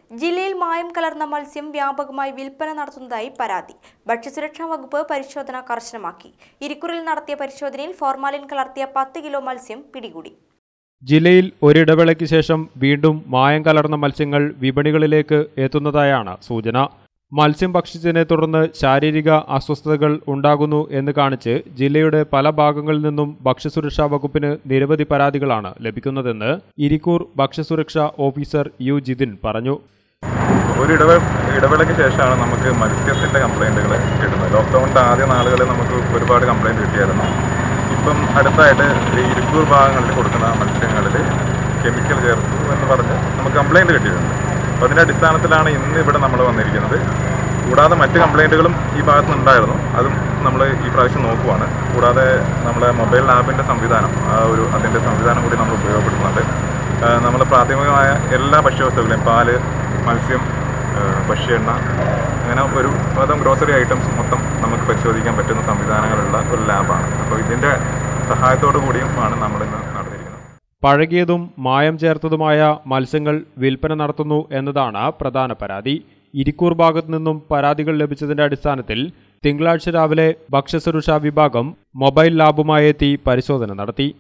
ജില്ലയിൽ മായം കലർന്ന മത്സ്യം വ്യാപകമായി വിൽപ്പന നടത്തുന്നതായി പരാതി ഭക്ഷ്യസുരക്ഷാ വകുപ്പ് പരിശോധന കർശനമാക്കി ഇരിക്കൂറിൽ നടത്തിയ പരിശോധനയിൽ ഫോർമാലിൻ കലർത്തിയ പത്ത് കിലോ മത്സ്യം പിടികൂടി ജില്ലയിൽ ഒരിടവേളയ്ക്ക് ശേഷം വീണ്ടും മായം കലർന്ന മത്സ്യങ്ങൾ വിപണികളിലേക്ക് എത്തുന്നതായാണ് സൂചന മത്സ്യം ഭക്ഷിച്ചതിനെ തുടർന്ന് ശാരീരിക അസ്വസ്ഥതകൾ ഉണ്ടാകുന്നു എന്ന് കാണിച്ച് ജില്ലയുടെ പല ഭാഗങ്ങളിൽ നിന്നും ഭക്ഷ്യസുരക്ഷാ വകുപ്പിന് നിരവധി പരാതികളാണ് ലഭിക്കുന്നതെന്ന് ഇരിക്കൂർ ഭക്ഷ്യസുരക്ഷാ ഓഫീസർ യു ജിതിൻ പറഞ്ഞു ഒരു ഇടവ ഇടവേളയ്ക്ക് ശേഷമാണ് നമുക്ക് മത്സ്യത്തിൻ്റെ കംപ്ലൈൻറ്റുകൾ കിട്ടുന്നത് ലോക്ക്ഡൗണിൻ്റെ ആദ്യ നാളുകളിൽ നമുക്ക് ഒരുപാട് കംപ്ലൈൻറ്റ് കിട്ടിയായിരുന്നു ഇപ്പം അടുത്തായിട്ട് ഈ ഇരിക്കൂർ ഭാഗങ്ങളിൽ കൊടുക്കുന്ന മത്സ്യങ്ങളിൽ കെമിക്കൽ ചേർത്തു എന്ന് പറഞ്ഞ് നമുക്ക് കംപ്ലൈൻറ്റ് കിട്ടിയിട്ടുണ്ട് അപ്പോൾ അതിൻ്റെ അടിസ്ഥാനത്തിലാണ് ഇന്ന് ഇവിടെ നമ്മൾ വന്നിരിക്കുന്നത് കൂടാതെ മറ്റ് കംപ്ലൈൻറ്റുകളും ഈ ഭാഗത്ത് നിന്നുണ്ടായിരുന്നു അതും നമ്മൾ ഈ പ്രാവശ്യം നോക്കുവാണ് കൂടാതെ നമ്മുടെ മൊബൈൽ ആപ്പിൻ്റെ സംവിധാനം ആ ഒരു അതിൻ്റെ സംവിധാനം കൂടി നമ്മൾ ഉപയോഗപ്പെടുത്തുന്നുണ്ട് നമ്മൾ പ്രാഥമികമായ എല്ലാ ഭക്ഷ്യവസ്തുക്കളെയും പാല് മത്സ്യം ഏഹ് ഭക്ഷ്യ-എണ്ണ അങ്ങനെ ഒരു മൊത്തം ഗ്രോസറി ഐറ്റംസ് മൊത്തം നമുക്ക് പരിശോധിക്കാൻ പറ്റുന്ന സംവിധാനങ്ങളുള്ള ഒരു ലാബാണ് അപ്പോൾ ഇതിൻ്റെ സഹായത്തോടു കൂടിയും ആണ് നമ്മളിന്ന് നടന്നിരിക്കുന്നത് പഴകിയതും മായം ചേർത്തതുമായ മത്സ്യങ്ങൾ വിൽപ്പന നടത്തുന്നു എന്നതാണ് പ്രധാന പരാതി ഇരിക്കൂർ ഭാഗത്തു നിന്നും പരാതികൾ ലഭിച്ചതിന്റെ അടിസ്ഥാനത്തിൽ തിങ്കളാഴ്ച രാവിലെ ഭക്ഷ്യസുരക്ഷാ വിഭാഗം മൊബൈൽ ലാബുമായി എത്തി പരിശോധന നടത്തി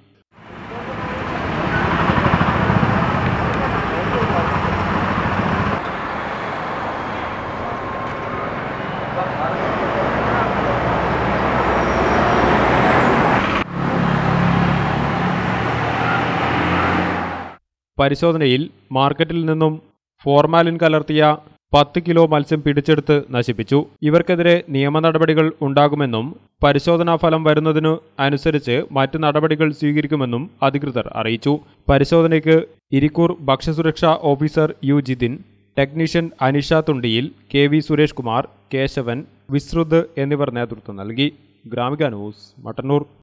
പരിശോധനയിൽ മാർക്കറ്റിൽ നിന്നും ഫോർമാലിൻ കലർത്തിയ പത്ത് കിലോ മത്സ്യം പിടിച്ചെടുത്ത് നശിപ്പിച്ചു ഇവർക്കെതിരെ നിയമ നടപടികൾ ഉണ്ടാകുമെന്നും പരിശോധനാ ഫലം വരുന്നതിനു അനുസരിച്ച് മറ്റ് നടപടികൾ സ്വീകരിക്കുമെന്നും അധികൃതർ അറിയിച്ചു പരിശോധനയ്ക്ക് ഇരിക്കൂർ ഭക്ഷ്യസുരക്ഷാ officer U Jithin technician Anisha Thundiyil K V Suresh Kumar Kesavan Vishruth എന്നിവർ നേതൃത്വം നൽകി ഗ്രാമിക ന്യൂസ് മട്ടന്നൂർ